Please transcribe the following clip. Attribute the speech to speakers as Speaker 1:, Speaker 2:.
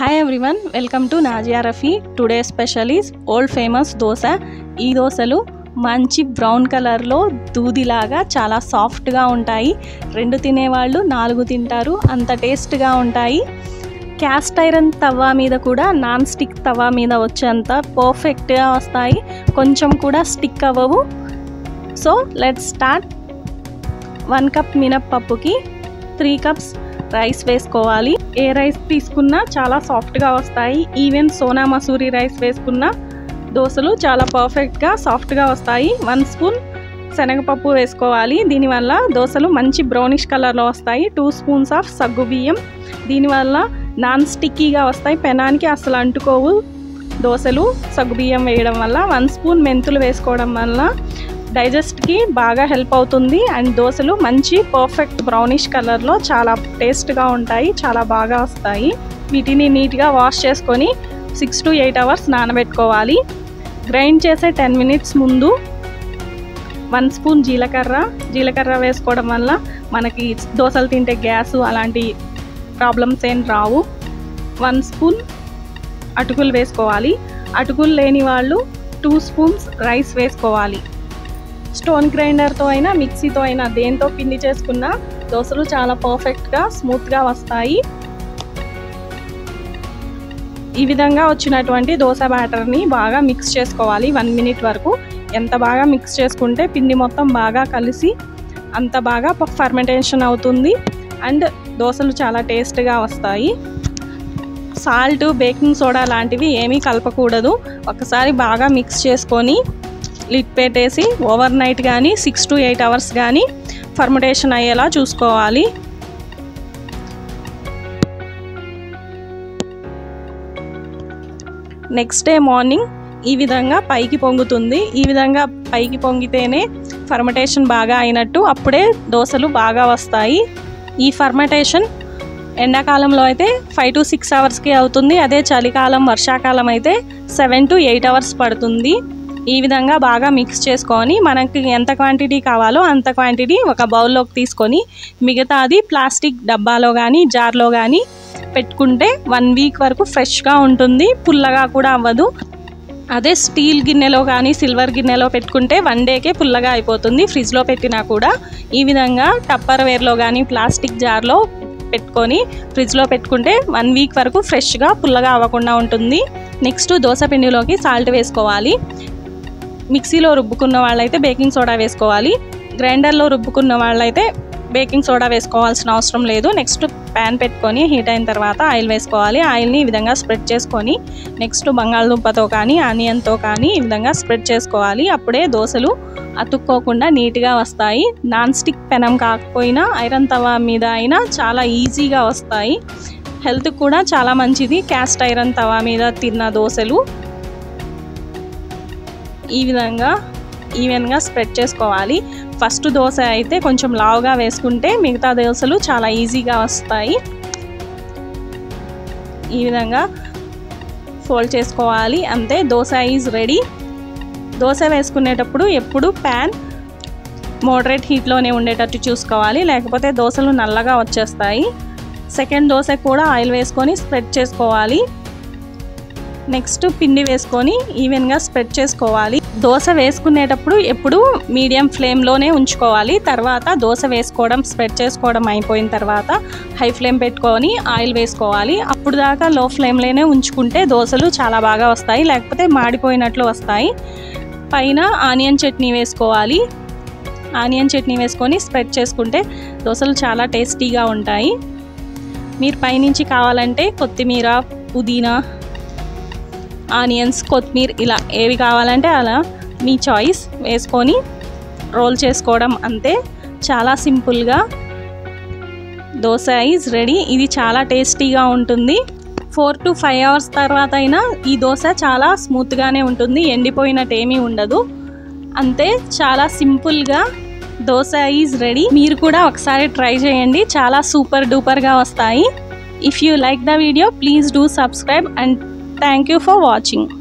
Speaker 1: hi everyone welcome to Nazia Rafi today special is old famous dosa ఈ దోశలు మంచి బ్రౌన్ కలర్లో దూదిలాగా చాలా సాఫ్ట్గా ఉంటాయి రెండు తినేవాళ్ళు నాలుగు తింటారు అంత టేస్ట్గా ఉంటాయి క్యాస్ట్ ఐరన్ తవా మీద కూడా నాన్ స్టిక్ తవా మీద వచ్చేంత పర్ఫెక్ట్గా వస్తాయి కొంచెం కూడా స్టిక్ అవ్వవు so let start one cup మినప్పప్పుకి త్రీ కప్స్ రైస్ వేసుకోవాలి ఏ రైస్ తీసుకున్నా చాలా సాఫ్ట్గా వస్తాయి ఈవెన్ సోనా మసూరి రైస్ వేసుకున్న దోశలు చాలా పర్ఫెక్ట్గా సాఫ్ట్గా వస్తాయి వన్ స్పూన్ శనగపప్పు వేసుకోవాలి దీనివల్ల దోశలు మంచి బ్రౌనిష్ కలర్లో వస్తాయి టూ స్పూన్స్ ఆఫ్ సగ్గు బియ్యం దీనివల్ల నాన్ స్టిక్కీగా వస్తాయి పెనానికి అసలు అంటుకోవు దోశలు సగ్గు బియ్యం వేయడం వల్ల వన్ స్పూన్ మెంతులు వేసుకోవడం వల్ల డైజెస్ట్కి బాగా హెల్ప్ అవుతుంది అండ్ దోశలు మంచి పర్ఫెక్ట్ బ్రౌనిష్ కలర్లో చాలా టేస్ట్గా ఉంటాయి చాలా బాగా వస్తాయి వీటిని నీట్గా వాష్ చేసుకొని సిక్స్ టు ఎయిట్ అవర్స్ నానబెట్టుకోవాలి గ్రైండ్ చేసే టెన్ మినిట్స్ ముందు వన్ స్పూన్ జీలకర్ర జీలకర్ర వేసుకోవడం వల్ల మనకి దోశలు తింటే గ్యాస్ అలాంటి ప్రాబ్లమ్స్ ఏం రావు వన్ స్పూన్ అటుకులు వేసుకోవాలి అటుకులు లేని వాళ్ళు టూ స్పూన్స్ రైస్ వేసుకోవాలి స్టోన్ గ్రైండర్తో అయినా మిక్సీతో అయినా దేంతో పిండి చేసుకున్న దోశలు చాలా పర్ఫెక్ట్గా స్మూత్గా వస్తాయి ఈ విధంగా వచ్చినటువంటి దోశ బ్యాటర్ని బాగా మిక్స్ చేసుకోవాలి వన్ మినిట్ వరకు ఎంత బాగా మిక్స్ చేసుకుంటే పిండి మొత్తం బాగా కలిసి అంత బాగా ఫర్మెంటేషన్ అవుతుంది అండ్ దోశలు చాలా టేస్ట్గా వస్తాయి సాల్ట్ బేకింగ్ సోడా లాంటివి ఏమీ కలపకూడదు ఒకసారి బాగా మిక్స్ చేసుకొని లిడ్ పెట్టేసి ఓవర్ నైట్ కానీ సిక్స్ టు ఎయిట్ అవర్స్ కానీ ఫర్మెంటేషన్ అయ్యేలా చూసుకోవాలి నెక్స్ట్ డే మార్నింగ్ ఈ విధంగా పైకి పొంగుతుంది ఈ విధంగా పైకి పొంగితేనే ఫర్మెంటేషన్ బాగా అయినట్టు అప్పుడే దోశలు బాగా వస్తాయి ఈ ఫర్మెంటేషన్ ఎండాకాలంలో అయితే ఫైవ్ టు సిక్స్ అవర్స్కి అవుతుంది అదే చలికాలం వర్షాకాలం అయితే సెవెన్ టు ఎయిట్ అవర్స్ పడుతుంది ఈ విధంగా బాగా మిక్స్ చేసుకొని మనకి ఎంత క్వాంటిటీ కావాలో అంత క్వాంటిటీ ఒక బౌల్లోకి తీసుకొని మిగతాది ప్లాస్టిక్ డబ్బాలో కానీ జార్లో కానీ పెట్టుకుంటే వన్ వీక్ వరకు ఫ్రెష్గా ఉంటుంది పుల్లగా కూడా అవ్వదు అదే స్టీల్ గిన్నెలో కానీ సిల్వర్ గిన్నెలో పెట్టుకుంటే వన్ డేకే పుల్లగా అయిపోతుంది ఫ్రిడ్జ్లో పెట్టినా కూడా ఈ విధంగా టప్పర్ వేర్లో కానీ ప్లాస్టిక్ జార్లో పెట్టుకొని ఫ్రిడ్జ్లో పెట్టుకుంటే వన్ వీక్ వరకు ఫ్రెష్గా పుల్లగా అవ్వకుండా ఉంటుంది నెక్స్ట్ దోశ పిండిలోకి సాల్ట్ వేసుకోవాలి మిక్సీలో రుబ్బుకున్న వాళ్ళైతే బేకింగ్ సోడా వేసుకోవాలి గ్రైండర్లో రుబ్బుకున్న వాళ్ళైతే బేకింగ్ సోడా వేసుకోవాల్సిన అవసరం లేదు నెక్స్ట్ ప్యాన్ పెట్టుకొని హీట్ అయిన తర్వాత ఆయిల్ వేసుకోవాలి ఆయిల్ని ఈ విధంగా స్ప్రెడ్ చేసుకొని నెక్స్ట్ బంగాళదుంపతో కానీ ఆనియన్తో కానీ ఈ విధంగా స్ప్రెడ్ చేసుకోవాలి అప్పుడే దోశలు అతుక్కోకుండా నీట్గా వస్తాయి నాన్ స్టిక్ పెనం కాకపోయినా ఐరన్ తవా మీద అయినా చాలా ఈజీగా వస్తాయి హెల్త్ కూడా చాలా మంచిది క్యాస్ట్ ఐరన్ తవా మీద తిన్న దోశలు ఈ విధంగా ఈవెన్గా స్ప్రెడ్ చేసుకోవాలి ఫస్ట్ దోశ అయితే కొంచెం లావుగా వేసుకుంటే మిగతా దోశలు చాలా ఈజీగా వస్తాయి ఈ విధంగా ఫోల్డ్ చేసుకోవాలి అంతే దోశ ఈజ్ రెడీ దోశ వేసుకునేటప్పుడు ఎప్పుడు ప్యాన్ మోడరేట్ హీట్లోనే ఉండేటట్టు చూసుకోవాలి లేకపోతే దోశలు నల్లగా వచ్చేస్తాయి సెకండ్ దోశ కూడా ఆయిల్ వేసుకొని స్ప్రెడ్ చేసుకోవాలి నెక్స్ట్ పిండి వేసుకొని ఈవెన్గా స్ప్రెడ్ చేసుకోవాలి దోశ వేసుకునేటప్పుడు ఎప్పుడు మీడియం ఫ్లేమ్లోనే ఉంచుకోవాలి తర్వాత దోశ వేసుకోవడం స్ప్రెడ్ చేసుకోవడం అయిపోయిన తర్వాత హై ఫ్లేమ్ పెట్టుకొని ఆయిల్ వేసుకోవాలి అప్పుడు దాకా లో ఫ్లేమ్లోనే ఉంచుకుంటే దోశలు చాలా బాగా వస్తాయి లేకపోతే మాడిపోయినట్లు వస్తాయి పైన ఆనియన్ చట్నీ వేసుకోవాలి ఆనియన్ చట్నీ వేసుకొని స్ప్రెడ్ చేసుకుంటే దోశలు చాలా టేస్టీగా ఉంటాయి మీరు పైనుంచి కావాలంటే కొత్తిమీర పుదీనా ఆనియన్స్ కొత్తిమీర ఇలా ఏవి కావాలంటే అలా మీ చాయిస్ వేసుకొని రోల్ చేసుకోవడం అంతే చాలా సింపుల్గా దోశ ఈజ్ రెడీ ఇది చాలా టేస్టీగా ఉంటుంది ఫోర్ టు ఫైవ్ అవర్స్ తర్వాత అయినా ఈ దోశ చాలా స్మూత్గానే ఉంటుంది ఎండిపోయినట్టు ఏమీ ఉండదు అంతే చాలా సింపుల్గా దోశ ఈజ్ రెడీ మీరు కూడా ఒకసారి ట్రై చేయండి చాలా సూపర్ డూపర్గా వస్తాయి if you like the video please do subscribe and thank you for watching